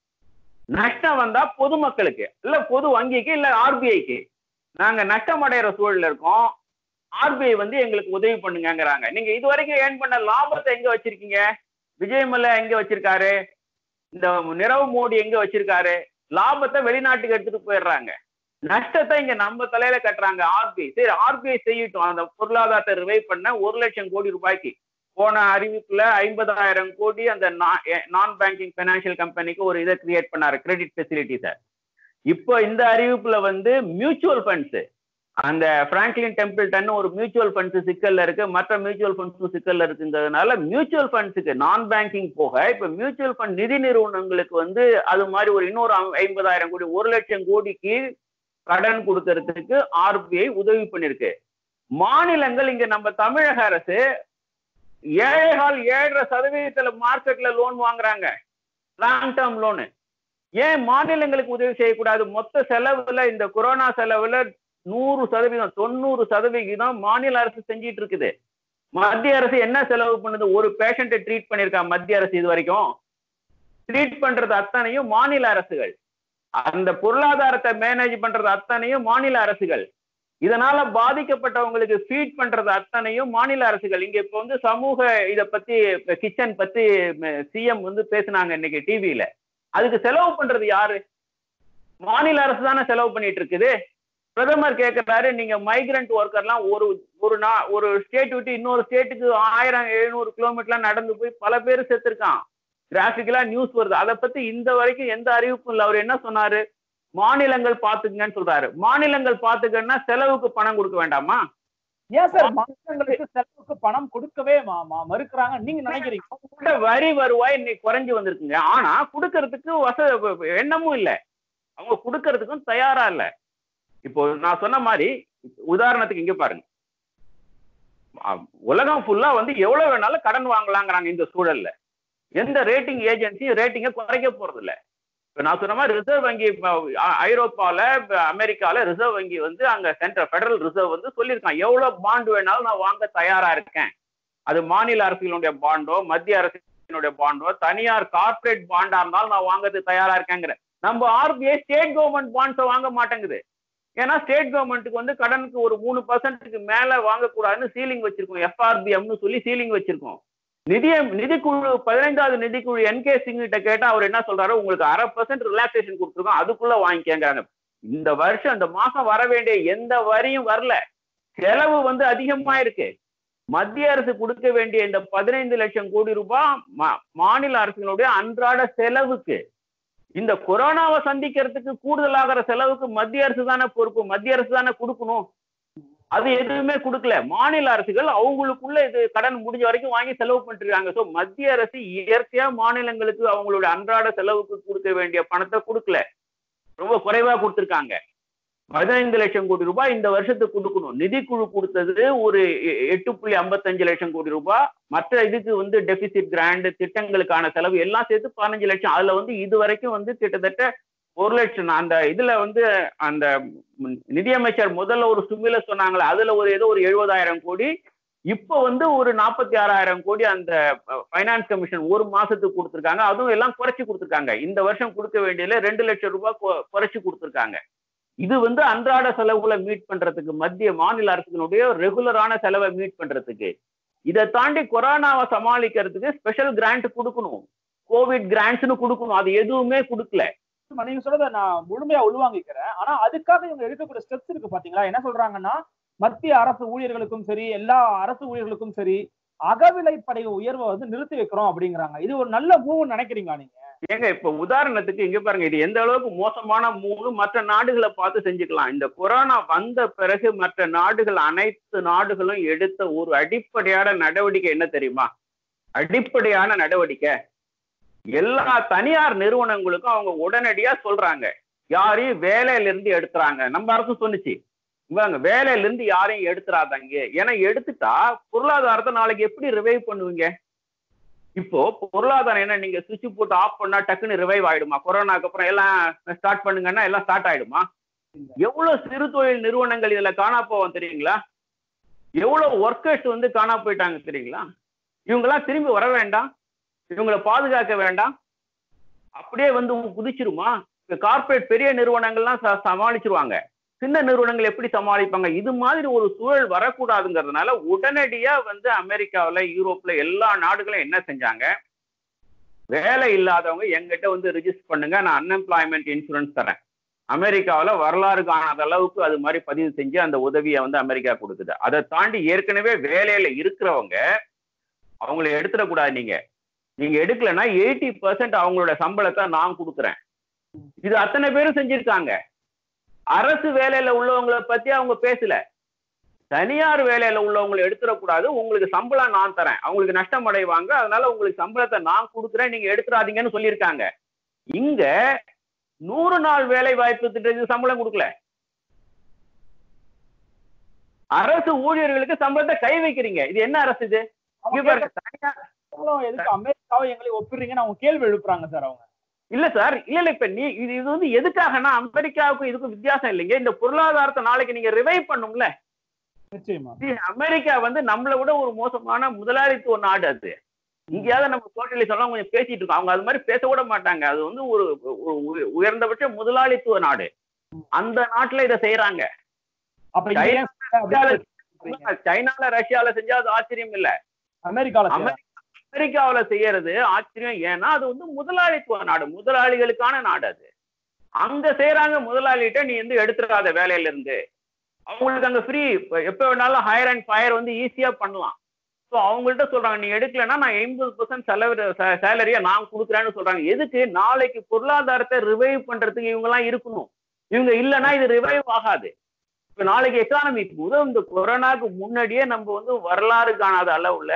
C: நஷ்டம் வந்தா பொதுமக்களுக்கு இல்ல பொது வங்கிக்கு இல்ல ஆர்பிஐக்கு நாங்க நஷ்டம் அடைகிற சூழல்ல இருக்கோம் ஆர்பிஐ வந்து எங்களுக்கு உதவி பண்ணுங்கங்கிறாங்க நீங்க இது வரைக்கும் ஏர்ன் பண்ண லாபத்தை எங்க வச்சிருக்கீங்க விஜயமல்ல எங்க வச்சிருக்காரு இந்த நிரவ் மோடி எங்க வச்சிருக்காரு லாபத்தை வெளிநாட்டுக்கு எடுத்துட்டு போயிடுறாங்க நஷ்டத்தை இங்க நம்ம தலையில கட்டுறாங்க ஆர்பிஐ சரி ஆர்பிஐ செய்யட்டும் அந்த பொருளாதாரத்தை ரிவைவ் பண்ண ஒரு லட்சம் கோடி ரூபாய்க்கு போன அறிவிப்புல ஐம்பதாயிரம் கோடி அந்த நான் பேங்கிங் ஃபைனான்சியல் கம்பெனிக்கு ஒரு இதை கிரியேட் பண்ணாரு கிரெடிட் ஃபெசிலிட்டிஸை இப்போ இந்த அறிவிப்புல வந்து மியூச்சுவல் ஃபண்ட்ஸ் அந்த பிராங்க்லின் டெம்பிள்டன் ஒரு மியூச்சுவல் ஃபண்ட்ஸ் சிக்கல்ல இருக்கு மற்ற மியூச்சுவல் ஃபண்ட்ஸும் சிக்கல்ல இருக்குங்கிறதுனால மியூச்சுவல் ஃபண்ட்ஸுக்கு நான் பேங்கிங் போக இப்ப மியூச்சுவல் ஃபண்ட் நிதி நிறுவனங்களுக்கு வந்து அது மாதிரி ஒரு இன்னொரு ஐம்பதாயிரம் கோடி ஒரு லட்சம் கோடிக்கு கடன் கொடுக்கறதுக்கு ஆர்பிஐ உதவி பண்ணிருக்கு மாநிலங்கள் இங்க நம்ம தமிழக அரசு ஏழைகால் ஏழரை சதவீதத்துல மார்க்கெட்ல லோன் வாங்குறாங்க லாங் டேர்ம் லோனு ஏன் மாநிலங்களுக்கு உதவி செய்யக்கூடாது மொத்த செலவுல இந்த கொரோனா செலவுல நூறு சதவீதம் தொண்ணூறு சதவிகிதம் மாநில அரசு செஞ்சிட்டு இருக்குது மத்திய அரசு என்ன செலவு பண்ணுது ஒரு பேஷண்ட்டை ட்ரீட் பண்ணிருக்கா மத்திய அரசு இது வரைக்கும் ட்ரீட் பண்றது அத்தனையும் மாநில அரசுகள் அந்த பொருளாதாரத்தை மேனேஜ் பண்றது அத்தனையும் மாநில அரசுகள் இதனால பாதிக்கப்பட்டவங்களுக்கு ஃபீட் பண்றது அத்தனையும் மாநில அரசுகள் இங்க இப்ப வந்து சமூக இத பத்தி கிச்சன் பத்தி சிஎம் வந்து பேசினாங்க இன்னைக்கு டிவியில அதுக்கு செலவு பண்றது யாரு மாநில அரசு தானே செலவு பண்ணிட்டு இருக்குது பிரதமர் கேட்கிறாரு நீங்க மைக்ரண்ட் ஒர்க்கர்லாம் ஒரு ஒரு நா ஒரு ஸ்டேட் விட்டு இன்னொரு ஸ்டேட்டுக்கு ஆயிரம் எழுநூறு கிலோமீட்டர்லாம் நடந்து போய் பல பேர் செத்துருக்கான் கிராஃபிக்கலா நியூஸ் வருது அதை பத்தி இந்த வரைக்கும் எந்த அறிவிப்பும் இல்லை அவர் என்ன சொன்னாரு மாநிலங்கள் பாத்துக்கங்கன்னு சொல்றாரு மாநிலங்கள் பாத்துக்கன்னா செலவுக்கு பணம் கொடுக்க வேண்டாமா
B: ஏன் சார் மாநிலங்களுக்கு செலவுக்கு பணம் கொடுக்கவே மா- மா- மறுக்கிறாங்க நீங்க நினைக்கிறீங்க
C: அவங்கள்ட்ட வரி வருவாய் இன்னைக்கு குறைஞ்சு வந்திருக்குங்க ஆனா கொடுக்கறதுக்கு வச எண்ணமும் இல்லை அவங்க கொடுக்கறதுக்கும் தயாரா இல்ல இப்போ நான் சொன்ன மாதிரி உதாரணத்துக்கு இங்க பாருங்க அஹ் உலகம் ஃபுல்லா வந்து எவ்வளவு வேணாலும் கடன் வாங்கலாங்கிறாங்க இந்த சூழல்ல எந்த ரேட்டிங் ஏஜென்சியும் ரேட்டிங்கை குறைக்க போறது இல்ல இப்ப நான் சொன்ன மாதிரி ரிசர்வ் வங்கி இப்ப அ- ஐரோப்பால இப்ப அமெரிக்கால ரிசர்வ் வங்கி வந்து அங்க சென்ட்ரல் ஃபெடரல் ரிசர்வ் வந்து சொல்லியிருக்கான் எவ்வளவு பாண்ட் வேணாலும் நான் வாங்க தயாரா இருக்கேன் அது மாநில அரசுகளுடைய பாண்டோ மத்திய அரசினுடைய பாண்டோ தனியார் கார்ப்பரேட் பாண்டா இருந்தாலும் நான் வாங்குறதுக்கு தயாரா இருக்கேங்கிற நம்ம ஆர்பிஐ ஸ்டேட் கவர்மெண்ட் பாண்ட்ஸை வாங்க மாட்டேங்குது ஏன்னா ஸ்டேட் கவர்மெண்ட்டுக்கு வந்து கடனுக்கு ஒரு மூணு பர்சன்ட்டுக்கு மேல வாங்கக்கூடாதுன்னு சீலிங் வச்சிருக்கோம் எஃப்ஆர்பிஎம்னு சொல்லி சீலிங் வச்சிருக்கோம் நிதிய நிதிக்குழு பதினைந்தாவது நிதிக்குழு என்கே சிங் கிட்ட கேட்டா அவர் என்ன சொல்றாரு உங்களுக்கு அரை பர்சன்ட் ரிலாக்ஸேஷன் கொடுத்துருக்கோம் அதுக்குள்ள வாங்கிக்கங்கிறாங்க இந்த வருஷம் இந்த மாசம் வர வேண்டிய எந்த வரியும் வரல செலவு வந்து அதிகமா இருக்கு மத்திய அரசு கொடுக்க வேண்டிய இந்த பதினைந்து லட்சம் கோடி ரூபாய் மா- மாநில அரசுகளுடைய அன்றாட செலவுக்கு இந்த கொரோனாவை சந்திக்கிறதுக்கு கூடுதலாகிற செலவுக்கு மத்திய அரசு தானே பொறுப்பு மத்திய அரசு தானே கொடுக்கணும் அது எதுவுமே கொடுக்கல மாநில அரசுகள் அவங்களுக்குள்ள இது கடன் முடிஞ்ச வரைக்கும் வாங்கி செலவு பண்ணிட்டு இருக்காங்க ஸோ மத்திய அரசு இயற்கையா மாநிலங்களுக்கு அவங்களுடைய அன்றாட செலவுக்கு கொடுக்க வேண்டிய பணத்தை கொடுக்கல ரொம்ப குறைவா கொடுத்துருக்காங்க பதினைந்து லட்சம் கோடி ரூபாய் இந்த வருஷத்துக்கு கொடுக்கணும் நிதிக்குழு கொடுத்தது ஒரு எ- எட்டு புள்ளி ஐம்பத்தஞ்சு லட்சம் கோடி ரூபாய் மற்ற இதுக்கு வந்து டெபிசிட் கிராண்ட் திட்டங்களுக்கான செலவு எல்லாம் சேர்த்து பதினஞ்சு லட்சம் அதுல வந்து இது வரைக்கும் வந்து கிட்டத்தட்ட ஒரு லட்சம் அந்த இதுல வந்து அந்த ம், நிதியமைச்சர் முதல்ல ஒரு சுமில சொன்னாங்களே அதுல ஒரு ஏதோ ஒரு எழுபதாயிரம் கோடி இப்போ வந்து ஒரு நாற்பத்தி ஆறாயிரம் கோடி அந்த ஃபைனான்ஸ் கமிஷன் ஒரு மாசத்துக்கு கொடுத்துருக்காங்க அதுவும் எல்லாம் குறைச்சு கொடுத்துருக்காங்க இந்த வருஷம் கொடுக்க வேண்டியதுல ரெண்டு லட்சம் ரூபாய் கொ- குறைச்சு கொடுத்துருக்காங்க இது வந்து அன்றாட செலவுகளை மீட் பண்றதுக்கு மத்திய மாநில அரசுகளுடைய ரெகுலரான செலவை மீட் பண்றதுக்கு இதை தாண்டி கொரோனாவை சமாளிக்கிறதுக்கு ஸ்பெஷல் கிராண்ட் கொடுக்கணும் கோவிட் கிராண்ட்ஸ்னு கொடுக்கணும் அது எதுவுமே கொடுக்கல
B: நீங்க சொல்றத நான் முழுமையா உள்வாங்கிக்கிறேன் ஆனா அதுக்காக இவங்க எடுக்கக்கூடிய ஸ்டெப்ஸ் இருக்கு பாத்தீங்களா என்ன சொல்றாங்கன்னா மத்திய அரசு ஊழியர்களுக்கும் சரி எல்லா அரசு ஊழியர்களுக்கும் சரி அகவிலைப்படை உயர்வை வந்து நிறுத்தி வைக்கிறோம் அப்படிங்கிறாங்க இது ஒரு நல்ல மூவ் நினைக்கிறீங்களா நீங்க
C: ஏங்க இப்ப உதாரணத்துக்கு இங்க பாருங்க இது எந்த அளவுக்கு மோசமான மூணு மற்ற நாடுகளை பார்த்து செஞ்சுக்கலாம் இந்த கொரோனா வந்த பிறகு மற்ற நாடுகள் அனைத்து நாடுகளும் எடுத்த ஒரு அடிப்படையான நடவடிக்கை என்ன தெரியுமா அடிப்படையான நடவடிக்கை எல்லா தனியார் நிறுவனங்களுக்கும் அவங்க உடனடியா சொல்றாங்க யாரையும் வேலையில இருந்து எடுத்துறாங்க நம்ம அரசு சொன்னுச்சு இவங்க வேலையில இருந்து யாரையும் எடுத்துறாதாங்க ஏன்னா எடுத்துட்டா பொருளாதாரத்தை நாளைக்கு எப்படி ரிவைவ் பண்ணுவீங்க இப்போ பொருளாதாரம் என்ன நீங்க சுவிட்ச் போட்டு ஆஃப் பண்ணா டக்குன்னு ரிவைவ் ஆயிடுமா கொரோனாக்கு அப்புறம் எல்லாம் ஸ்டார்ட் பண்ணுங்கன்னா எல்லாம் ஸ்டார்ட் ஆயிடுமா எவ்வளவு சிறு தொழில் நிறுவனங்கள் இதுல காணா போவோம் தெரியுங்களா எவ்வளவு ஒர்க்கர்ஸ் வந்து காணா போயிட்டாங்க தெரியுங்களா இவங்கெல்லாம் திரும்பி வர வேண்டாம் இவங்களை பாதுகாக்க வேண்டாம் அப்படியே வந்து குதிச்சிருமா கார்ப்பரேட் பெரிய நிறுவனங்கள்லாம் ச- சமாளிச்சிருவாங்க சின்ன நிறுவனங்கள் எப்படி சமாளிப்பாங்க இது மாதிரி ஒரு சூழல் வரக்கூடாதுங்கிறதுனால உடனடியா வந்து அமெரிக்காவுல யூரோப்ல எல்லா நாடுகளும் என்ன செஞ்சாங்க வேலை இல்லாதவங்க எங்கிட்ட வந்து ரிஜிஸ்டர் பண்ணுங்க நான் அன்எம்ப்ளாய்மெண்ட் இன்சூரன்ஸ் தரேன் அமெரிக்காவுல வரலாறு காணாத அளவுக்கு அது மாதிரி பதிவு செஞ்சு அந்த உதவியை வந்து அமெரிக்கா கொடுக்குது அதை தாண்டி ஏற்கனவே வேலையில இருக்கிறவங்க அவங்கள எடுத்துடக்கூடாது நீங்க நீங்க எடுக்கலைன்னா எயிட்டி பர்சன்ட் அவங்களோட சம்பளத்தை நான் கொடுக்குறேன் இது அத்தனை பேரும் செஞ்சிருக்காங்க அரசு வேலையில உள்ளவங்கள பத்தி அவங்க பேசல தனியார் வேலையில உள்ளவங்களை எடுத்துடக்கூடாது உங்களுக்கு சம்பளம் நான் தரேன் அவங்களுக்கு நஷ்டம் அடைவாங்க அதனால உங்களுக்கு சம்பளத்தை நான் கொடுக்குறேன் நீங்க எடுத்துறாதீங்கன்னு சொல்லியிருக்காங்க இங்க நூறு நாள் வேலை வாய்ப்பு திட்டத்துக்கு சம்பளம் கொடுக்கல அரசு ஊழியர்களுக்கு சம்பளத்தை கை வைக்கிறீங்க இது என்ன அரசு இது இங்க பாருங்க, தனியார்
B: அவ்வளவு எதுக்கு அமெரிக்காவை எங்களை ஒப்பிடுறீங்கன்னு அவங்க கேள்வி எழுப்புறாங்க சார் அவங்க
C: இல்ல சார் இல்ல இல்ல இப்ப நீ இது இது வந்து எதுக்காகனா அமெரிக்காவுக்கும் இதுக்கும் வித்தியாசம் இல்லைங்க இந்த பொருளாதாரத்தை நாளைக்கு நீங்க ரிவைவ் பண்ணும்ல
B: நிச்சயமா
C: See, அமெரிக்கா வந்து நம்மளை விட ஒரு மோசமான முதலாளித்துவ நாடு அது இங்கேயாவது நம்ம டோட்டலி சொல்ல கொஞ்சம் பேசிட்டு இருக்கோம் அவங்க அது மாதிரி பேச கூட மாட்டாங்க அது வந்து ஒரு ஒரு உய- உயர்ந்தபட்ச முதலாளித்துவ நாடு அந்த நாட்டுல இதை செய்யறாங்க
B: அப்ப இங்க ஏன் அப்படி சொல்றீங்க?
C: சைனால ரஷ்யால செஞ்சா அது ஆச்சரியம் இல்ல
B: அமெரிக்கால செய்யறாங்க.
C: அமெரிக்கா அமெரிக்காவுல செய்யறது ஆச்சரியம் ஏன்னா அது வந்து முதலாளித்துவ நாடு முதலாளிகளுக்கான நாடு அது அங்க செய்யறாங்க முதலாளிகிட்ட நீ வந்து எடுத்துடாத வேலையில இருந்து அவங்களுக்கு அங்க ஃப்ரீ எப்ப வேணாலும் ஹையர் அண்ட் ஃபயர் வந்து ஈஸியா பண்ணலாம் ஸோ அவங்கள்ட்ட சொல்றாங்க நீ எடுக்கலைன்னா நான் எண்பது பர்சன்ட் செலவு சேலரியா நான் கொடுக்குறேன்னு சொல்றாங்க எதுக்கு நாளைக்கு பொருளாதாரத்தை ரிவைவ் பண்றதுக்கு இவங்க எல்லாம் இருக்கணும் இவங்க இல்லைன்னா இது ரிவைவ் ஆகாது இப்ப நாளைக்கு எக்கானமிக்கு முதல் இந்த கொரோனாக்கு முன்னாடியே நம்ம வந்து வரலாறு காணாத அளவுல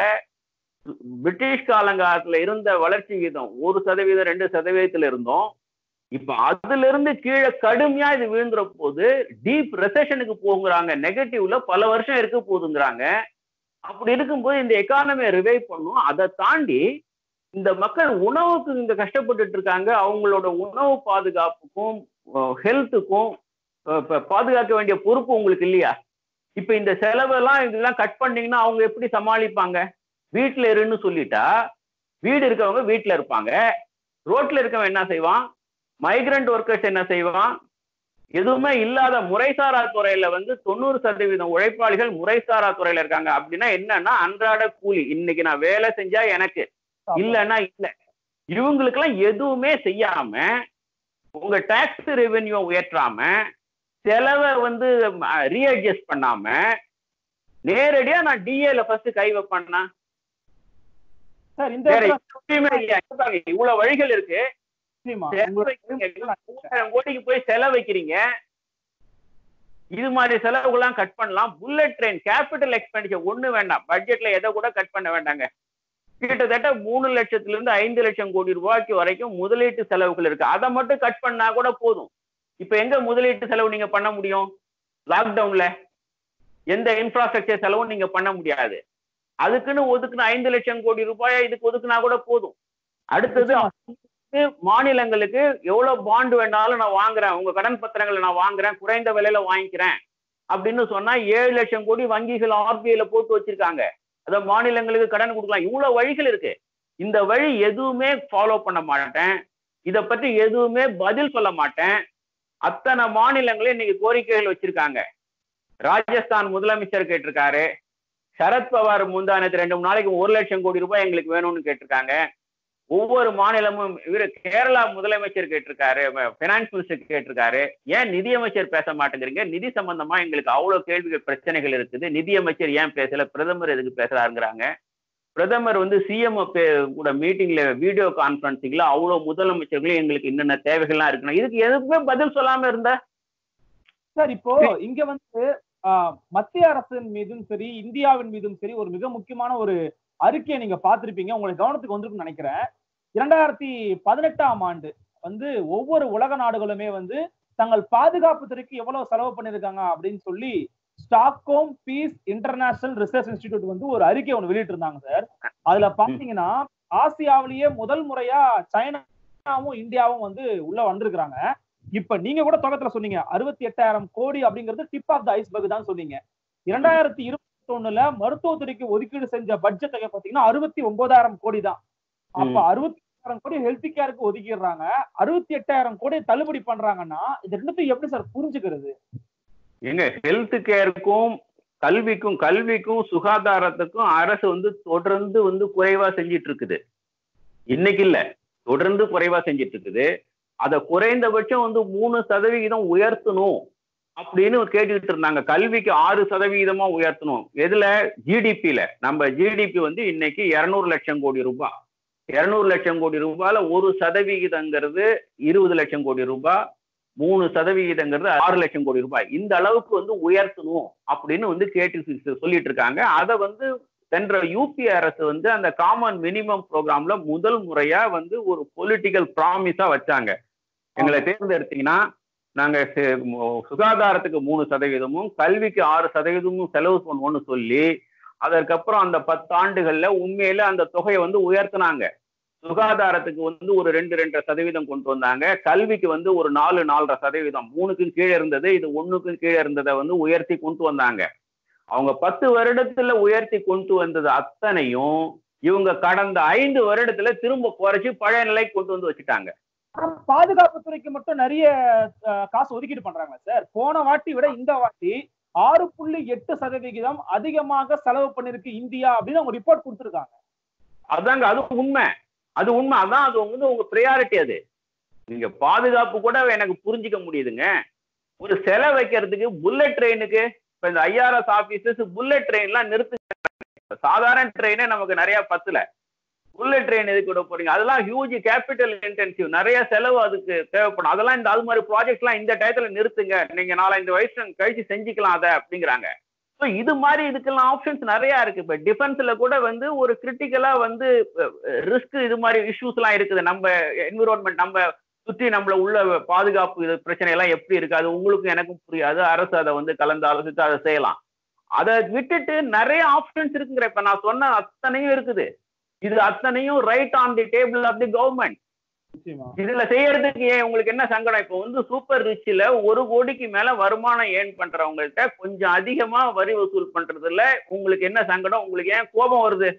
C: பிரிட்டிஷ் காலங்காலத்துல இருந்த வளர்ச்சி விகிதம் ஒரு சதவீதம் ரெண்டு சதவீதத்துல இருந்தோம் இப்ப அதுல இருந்து கீழே கடுமையா இது விழுந்துற போது டீப் ரெசெஷனுக்கு போகுறாங்க நெகட்டிவ்ல பல வருஷம் இருக்க போகுதுங்கிறாங்க அப்படி இருக்கும்போது இந்த எக்கானமியை ரிவைவ் பண்ணும் அதை தாண்டி இந்த மக்கள் உணவுக்கு இங்க கஷ்டப்பட்டுட்டு இருக்காங்க அவங்களோட உணவு பாதுகாப்புக்கும் ஹெல்த்துக்கும் பாதுகாக்க வேண்டிய பொறுப்பு உங்களுக்கு இல்லையா இப்ப இந்த செலவெல்லாம் இதெல்லாம் கட் பண்ணீங்கன்னா அவங்க எப்படி சமாளிப்பாங்க வீட்டுல இருன்னு சொல்லிட்டா வீடு இருக்கவங்க வீட்டுல இருப்பாங்க ரோட்ல இருக்கவன் என்ன செய்வான் மைக்ரண்ட் ஒர்க்கர்ஸ் என்ன செய்வான் எதுவுமே இல்லாத முறைசாரா துறையில வந்து தொண்ணூறு சதவீதம் உழைப்பாளிகள் முறைசாரா துறையில இருக்காங்க அப்படின்னா என்னன்னா அன்றாட கூலி இன்னைக்கு நான் வேலை செஞ்சா எனக்கு இல்லைன்னா இல்ல இவங்களுக்கெல்லாம் எதுவுமே செய்யாம உங்க டாக்ஸ் ரெவென்யூ உயர்த்தாம செலவை வந்து ரீஅட்ஜஸ்ட் பண்ணாம நேரடியா நான் டிஏல ஃபர்ஸ்ட் கை வைப்பேன்னா
B: சார் இந்த
C: வேற
B: இடத்துல
C: எதுவுமே இல்லையா இங்க பாருங்க, இவ்வளவு வழிகள் இருக்கு
B: நிச்சயமா
C: செலவு
B: உங்களுக்கு
C: வைக்கிறீங்க. மூவாயிரம் கோடிக்கு போய் செலவு வைக்கிறீங்க இது மாதிரி செலவுகள்லாம் கட் பண்ணலாம் புல்லட் ட்ரெயின் கேபிட்டல் எக்ஸ்பெண்டிச்சர் ஒண்ணு வேண்டாம் பட்ஜெட்ல எதை கூட கட் பண்ண வேண்டாங்க கிட்டத்தட்ட மூணு லட்சத்துல இருந்து ஐந்து லட்சம் கோடி ரூபாய்க்கு வரைக்கும் முதலீட்டு செலவுகள் இருக்கு அதை மட்டும் கட் பண்ணா கூட போதும் இப்ப எங்க முதலீட்டு செலவு நீங்க பண்ண முடியும் லாக்டவுன்ல எந்த இன்ஃப்ராஸ்ட்ரக்சர் செலவும் நீங்க பண்ண முடியாது அதுக்குன்னு ஒதுக்குன ஐந்து லட்சம் கோடி ரூபாயை இதுக்கு ஒதுக்குனா கூட போதும் அடுத்தது அவங்களுக்கு மாநிலங்களுக்கு எவ்வளவு பாண்டு வேணாலும் நான் வாங்குறேன் உங்க கடன் பத்திரங்களை நான் வாங்குறேன் குறைந்த விலையில வாங்கிக்கிறேன் அப்படின்னு சொன்னா ஏழு லட்சம் கோடி வங்கிகள் ஆர்பிஐல போட்டு வச்சிருக்காங்க அத மாநிலங்களுக்கு கடன் கொடுக்கலாம் இவ்வளவு வழிகள் இருக்கு இந்த வழி எதுவுமே ஃபாலோ பண்ண மாட்டேன் இத பத்தி எதுவுமே பதில் சொல்ல மாட்டேன் அத்தனை மாநிலங்களும் இன்னைக்கு கோரிக்கைகள் வச்சிருக்காங்க ராஜஸ்தான் முதலமைச்சர் கேட்டிருக்காரு சரத்பவார் முந்தானத்து ரெண்டு மூணு நாளைக்கு ஒரு லட்சம் கோடி ரூபாய் எங்களுக்கு வேணும்னு கேட்டிருக்காங்க ஒவ்வொரு மாநிலமும் இவரு கேரளா முதலமைச்சர் கேட்டிருக்காரு பினான்ஸ் மினிஸ்டர் கேட்டிருக்காரு ஏன் நிதியமைச்சர் பேச மாட்டேங்கிறீங்க நிதி சம்பந்தமா எங்களுக்கு அவ்வளவு கேள்விகள் பிரச்சனைகள் இருக்குது நிதியமைச்சர் ஏன் பேசல பிரதமர் எதுக்கு பேசுறாருங்கிறாங்க பிரதமர் வந்து சிஎம் கூட மீட்டிங்ல வீடியோ கான்பரன்சிங்ல அவ்வளவு முதலமைச்சர்களும் எங்களுக்கு என்னென்ன தேவைகள்லாம் இருக்கணும் இதுக்கு எதுக்குமே பதில் சொல்லாம இருந்த
B: சார் இப்போ இங்க வந்து ஆஹ், மத்திய அரசின் மீதும் சரி இந்தியாவின் மீதும் சரி ஒரு மிக முக்கியமான ஒரு அறிக்கையை நீங்க பார்த்திருப்பீங்க உங்களுக்கு கவனத்துக்கு வந்திருக்கும்னு நினைக்கிறேன் இரண்டாயிரத்தி பதினெட்டாம் ஆண்டு வந்து ஒவ்வொரு உலக நாடுகளுமே வந்து தங்கள் பாதுகாப்பு துறைக்கு எவ்வளவு செலவு பண்ணிருக்காங்க அப்படின்னு சொல்லி Stockholm peace international research institute வந்து ஒரு அறிக்கை ஒன்று வெளியிட்டு இருந்தாங்க சார் அதுல பாத்தீங்கன்னா ஆசியாவிலேயே முதல் முறையா சைனாவும் இந்தியாவும் வந்து உள்ள வந்திருக்கிறாங்க இப்ப நீங்க கூட தொடக்கத்துல சொன்னீங்க அறுபத்தி எட்டாயிரம் கோடி அப்படிங்கிறது டிப் ஆஃப் த ஐஸ்பர்க் தான் சொன்னீங்க இரண்டாயிரத்தி இருபத்தி ஒண்ணுல மருத்துவத்துறைக்கு ஒதுக்கீடு செஞ்ச பட்ஜெட் தொகை பாத்தீங்கன்னா அறுபத்தி ஒன்பதாயிரம் கோடி தான் அப்ப அறுபத்தி எட்டாயிரம் கோடி ஹெல்த் கேருக்கு ஒதுக்கிடுறாங்க அறுபத்தி எட்டாயிரம் கோடி தள்ளுபடி பண்றாங்கன்னா இது ரெண்டுத்தையும் எப்படி சார் புரிஞ்சுக்கிறது
C: எங்க ஹெல்த் கேருக்கும் கல்விக்கும் கல்விக்கும் சுகாதாரத்துக்கும் அரசு வந்து தொடர்ந்து வந்து குறைவா செஞ்சிட்டு இருக்குது இன்னைக்கு இல்ல தொடர்ந்து குறைவா செஞ்சிட்டு இருக்குது அதை குறைந்தபட்சம் வந்து மூணு சதவிகிதம் உயர்த்தணும் அப்படின்னு கேட்டுக்கிட்டு இருந்தாங்க கல்விக்கு ஆறு சதவிகிதமா உயர்த்தணும் எதுல ஜிடிபியில நம்ம ஜிடிபி வந்து இன்னைக்கு இருநூறு லட்சம் கோடி ரூபாய் இருநூறு லட்சம் கோடி ரூபாயில ஒரு சதவிகிதங்கிறது இருபது லட்சம் கோடி ரூபாய் மூணு சதவிகிதங்கிறது ஆறு லட்சம் கோடி ரூபாய் இந்த அளவுக்கு வந்து உயர்த்தணும் அப்படின்னு வந்து கேட்டு சொல்லிட்டு இருக்காங்க அதை வந்து சென்ற யூபி அரசு வந்து அந்த காமன் மினிமம் ப்ரோக்ராம்ல முதல் முறையா வந்து ஒரு பொலிட்டிக்கல் ப்ராமிஸா வச்சாங்க எங்களை தேர்ந்தெடுத்தீங்கன்னா நாங்க சே- மு- சுகாதாரத்துக்கு மூணு சதவீதமும் கல்விக்கு ஆறு சதவீதமும் செலவு பண்ணுவோம்னு சொல்லி அதற்கப்புறம் அந்த பத்தாண்டுகள்ல உண்மையில அந்த தொகையை வந்து உயர்த்தினாங்க சுகாதாரத்துக்கு வந்து ஒரு ரெண்டு ரெண்டரை சதவீதம் கொண்டு வந்தாங்க கல்விக்கு வந்து ஒரு நாலு நாலரை சதவீதம் மூணுக்கும் கீழே இருந்தது இது ஒண்ணுக்கும் கீழே இருந்ததை வந்து உயர்த்தி கொண்டு வந்தாங்க அவங்க பத்து வருடத்துல உயர்த்தி கொண்டு வந்தது அத்தனையும் இவங்க கடந்த ஐந்து வருடத்துல திரும்ப குறைச்சு பழைய நிலைக்கு கொண்டு வந்து வச்சுட்டாங்க
B: ஆனா, பாதுகாப்பு துறைக்கு மட்டும் நிறைய அஹ், காசு ஒதுக்கீடு பண்றாங்க சார் போன வாட்டி விட இந்த வாட்டி ஆறு புள்ளி எட்டு சதவிகிதம் அதிகமாக செலவு பண்ணிருக்கு இந்தியா அப்படின்னு அவங்க ரிப்போர்ட் கொடுத்திருக்காங்க
C: அதாங்க அது உண்மை அது உண்மை அதான் அது வந்து உங்க ப்ரையாரிட்டி அது நீங்க பாதுகாப்பு கூட எனக்கு புரிஞ்சுக்க முடியுதுங்க ஒரு சிலை வைக்கிறதுக்கு புல்லட் ட்ரெயினுக்கு இப்ப இந்த ஐஆர்எஸ் ஆபீசர்ஸ் புல்லட் ட்ரெயின்லாம் நிறுத்து சாதாரண ட்ரெயினே நமக்கு நிறைய பத்துல புல்லட் ட்ரெயின் எதுக்கு விட போறீங்க அதெல்லாம் ஹியூஜ் கேபிட்டல் இன்டென்சிவ் நிறைய செலவு அதுக்கு தேவைப்படும் அதெல்லாம் இந்த அது மாதிரி ப்ராஜெக்ட்லாம் இந்த டயத்துல நிறுத்துங்க நீங்க நாலஞ்சு வயசு கழிச்சு செஞ்சுக்கலாம் அதை அப்படிங்கிறாங்க ஸோ இது மாதிரி இதுக்கெல்லாம் ஆப்ஷன்ஸ் நிறைய இருக்கு இப்ப டிஃபென்ஸ்ல கூட வந்து ஒரு கிரிட்டிக்கலா வந்து ரிஸ்க் இது மாதிரி இஷ்யூஸ் எல்லாம் இருக்குது நம்ம என்விரான்மெண்ட் நம்ம சுற்றி நம்மள உள்ள பாதுகாப்பு இது பிரச்சனை எல்லாம் எப்படி இருக்கு அது உங்களுக்கும் எனக்கும் புரியாது அரசு அதை வந்து கலந்து ஆலோசித்து அதை செய்யலாம் அதை விட்டுட்டு நிறைய ஆப்ஷன்ஸ் இருக்குங்கிற இப்ப நான் சொன்ன அத்தனையும் இருக்குது இது அத்தனையும் right on the table of the government
B: நிச்சயமா
C: இதுல செய்யறதுக்கு ஏன் உங்களுக்கு என்ன சங்கடம் இப்போ வந்து சூப்பர் ரிச்ல ஒரு கோடிக்கு மேல வருமானம் ஏர்ன் பண்றவங்கள்ட்ட கொஞ்சம் அதிகமா வரி வசூல் பண்றதுல உங்களுக்கு என்ன சங்கடம் உங்களுக்கு ஏன் கோபம் வருது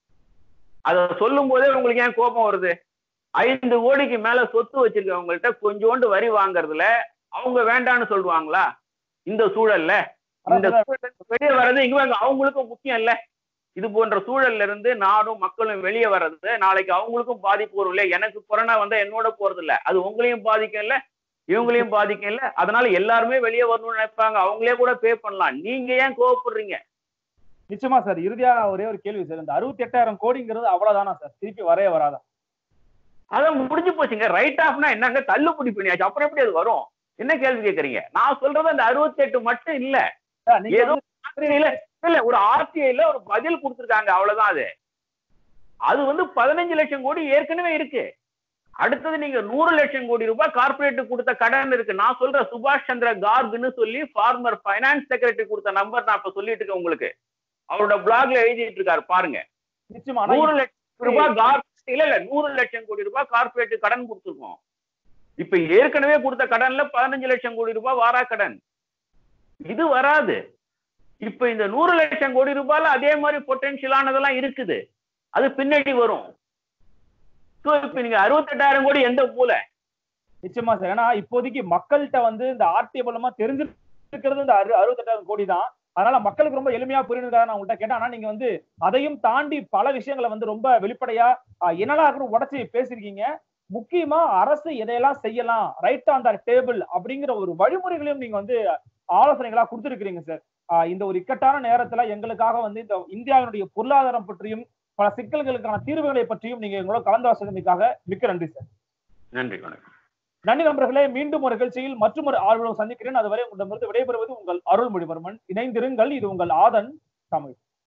C: அத சொல்லும் போதே உங்களுக்கு ஏன் கோபம் வருது ஐந்து கோடிக்கு மேல சொத்து வச்சிருக்கவங்கள்ட்ட கொஞ்சோண்டு வரி வாங்குறதுல அவங்க வேண்டான்னு சொல்லுவாங்களா இந்த சூழல்ல இந்த
B: அதான்
C: சூழல்ல இருந்து வெளியே வர்றது இங்க வாங்க, அவங்களுக்கும் முக்கியம் இல்ல இது போன்ற சூழல்ல இருந்து நானும் மக்களும் வெளியே வர்றது நாளைக்கு அவங்களுக்கும் பாதிப்பு வரும் இல்ல எனக்கு கொரோனா வந்தா என்னோட போறது இல்ல அது உங்களையும் பாதிக்கும் இல்ல இவங்களையும் பாதிக்கும் இல்ல அதனால எல்லாருமே வெளியே வரணும்னு நினைப்பாங்க அவங்களே கூட பே பண்ணலாம் நீங்க ஏன் கோவப்படுறீங்க
B: நிச்சயமா சார் இறுதியா ஒரே ஒரு கேள்வி சார் இந்த அறுபத்தி எட்டாயிரம் கோடிங்கிறது அவ்வளவுதானா சார் திருப்பி வரவே வராதா
C: அதான் முடிஞ்சு போச்சுங்க ரைட் ஆஃப்னா என்னங்க தள்ளுபடி பண்ணியாச்சு அப்புறம் எப்படி அது வரும் என்ன கேள்வி கேக்குறீங்க நான் சொல்றது அந்த அறுபத்தி எட்டு மட்டும் இல்ல
B: சார், நீங்க
C: ஏதோ இல்ல இல்ல ஒரு ஆர்டிஐல ஒரு பதில் கொடுத்திருக்காங்க அவ்வளவுதான் அது அது வந்து பதினஞ்சு லட்சம் கோடி ஏற்கனவே இருக்கு அடுத்தது நீங்க நூறு லட்சம் கோடி ரூபாய் கார்பரேட் கொடுத்த கடன் இருக்கு நான் சொல்ற சுபாஷ் சந்திர கார்க்னு சொல்லி ஃபார்மர் ஃபைனான்ஸ் செக்ரட்டரி கொடுத்த நம்பர் நான் இப்ப சொல்லிட்டு இருக்கேன் உங்களுக்கு அவரோட பிளாக்ல எழுதிட்டு இருக்காரு பாருங்க
B: நிச்சயமா ஆனா
C: நூறு லட்சம் ரூபாய் கார் இல்ல இல்ல நூறு லட்சம் கோடி ரூபாய் கார்பரேட் கடன் கொடுத்துருக்கோம் இப்ப ஏற்கனவே கொடுத்த கடன்ல பதினஞ்சு லட்சம் கோடி ரூபாய் வாரா கடன் இது வராது இப்ப இந்த நூறு லட்சம் கோடி ரூபாயில அதே மாதிரி பொட்டன்ஷியலானதெல்லாம் இருக்குது அது பின்னாடி வரும் ஸோ இப்ப நீங்க அறுபத்தெட்டாயிரம் கோடி எந்த மூலை
B: நிச்சயமா சார் ஏன்னா இப்போதைக்கு மக்கள்கிட்ட வந்து இந்த ஆர்டிஐ மூலமா தெரிஞ்சிருக்கிறது இந்த அறு அறுபத்தெட்டாயிரம் கோடி தான் அதனால மக்களுக்கு ரொம்ப எளிமையா புரியுதுக்காக நான் உங்கள்கிட்ட கேட்டேன் ஆனா நீங்க வந்து அதையும் தாண்டி பல விஷயங்களை வந்து ரொம்ப வெளிப்படையா ஆஹ், என்னடா இருக்குன்னு உடச்சி பேசியிருக்கீங்க முக்கியமா அரசு எதையெல்லாம் செய்யலாம் ரைட் ஆன் த டேபிள் அப்படிங்கிற ஒரு வழிமுறைகளையும் நீங்க வந்து ஆலோசனைகளா கொடுத்துருக்கீங்க சார் ஆஹ், இந்த ஒரு இக்கட்டான நேரத்துல எங்களுக்காக வந்து இந்த இந்தியாவினுடைய பொருளாதாரம் பற்றியும் பல சிக்கல்களுக்கான தீர்வுகளை பற்றியும் நீங்க எங்களோட கலந்தாலோசனைக்காக மிக்க நன்றி சார்
C: நன்றி வணக்கம்
B: நன்றி நண்பர்களே மீண்டும் ஒரு நிகழ்ச்சியில் மற்றும் ஒரு ஆர்வலம் சந்திக்கிறேன் அதுவரை உங்களிடமிருந்து விடைபெறுவது உங்கள் அருள்மொழிவர்மன் இணைந்திருங்கள் இது உங்கள் ஆதன் தமிழ்